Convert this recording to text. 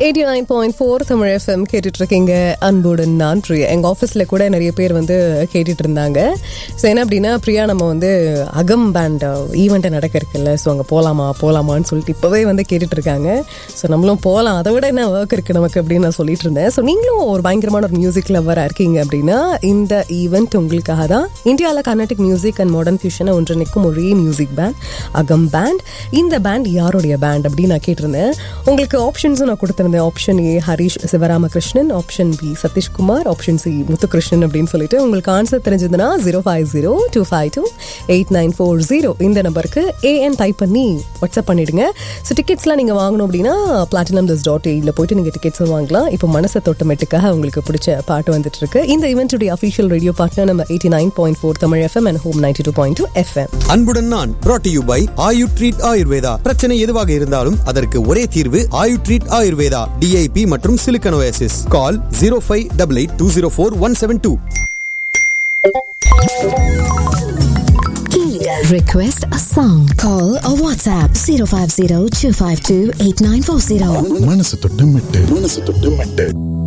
Eighty nine point four Tamil F M கேட்டுட்டு இருக்கீங்க அன்புடன் நான் பிரியா எங்கள் ஆஃபீஸில் கூட நிறைய பேர் வந்து கேட்டுட்டு இருந்தாங்க ஸோ என்ன அப்படின்னா பிரியா நம்ம வந்து அகம் பேண்ட் ஈவெண்ட்டை நடக்க இருக்குல்ல ஸோ அங்கே போகலாமா போகலாமான்னு சொல்லிட்டு இப்போவே வந்து கேட்டுட்டு இருக்காங்க ஸோ நம்மளும் போகலாம் அதை விட என்ன ஒர்க் இருக்குது நமக்கு அப்படின்னு நான் சொல்லிட்டு இருந்தேன் ஸோ நீங்களும் ஒரு பயங்கரமான ஒரு மியூசிக் லவராக இருக்கீங்க அப்படின்னா இந்த ஈவெண்ட் உங்களுக்காக தான் இந்தியாவில் கர்நாடிக் மியூசிக் அண்ட் மாடர்ன் ஃபியூஷனை ஒன்றிணைக்கும் ஒரே மியூசிக் பேண்ட் அகம் பேண்ட் இந்த பேண்ட் யாருடைய பேண்ட் அப்படின்னு நான் கேட்டிருந்தேன் உங்களுக்கு ஆப்ஷன்ஸும் நான் கொடுத்துருந்தேன் option A Harish Sivaramakrishnan option B Satheeshkumar option C Muthukrishnan அப்படின்னு சொல்லிட்டு உங்களுக்கு ஆன்சர் தெரிஞ்சதுன்னா zero five zero two five two eight nine four zero இந்த நம்பருக்கு ஏஎன் டைப் பண்ணி வாட்ஸ்அப் பண்ணிடுங்க ஸோ டிக்கெட்ஸ்லாம் நீங்கள் வாங்கணும் அப்படின்னா பிளாட்டினம் டஸ் டாட் ஏயில் போயிட்டு நீங்கள் டிக்கெட்ஸ் வாங்கலாம் இப்போ மனசை தொட்டமெட்டுக்காக உங்களுக்கு பிடிச்ச பாட்டு வந்துட்டு இருக்கு இந்த இவெண்ட்டுடைய அஃபிஷியல் ரேடியோ பார்ட்னர் நம்ம eighty nine point four Tamil F M and home ninety two point two F M அன்புடன் நான் brought to you by Ayu treat Ayurveda பிரச்சனை எதுவாக இருந்தாலும் அதற்கு ஒரே தீர்வு ஆயு ட்ரீட் ஆயுர்வேதா டிஐபி மற்றும் சிலிக்கனோசிஸ் call zero five double eight two zero four one seven two Request a song. Call or WhatsApp 050 252 8940. மனசு தொட்டு மெட்டு மனசு தொட்டு மெட்டு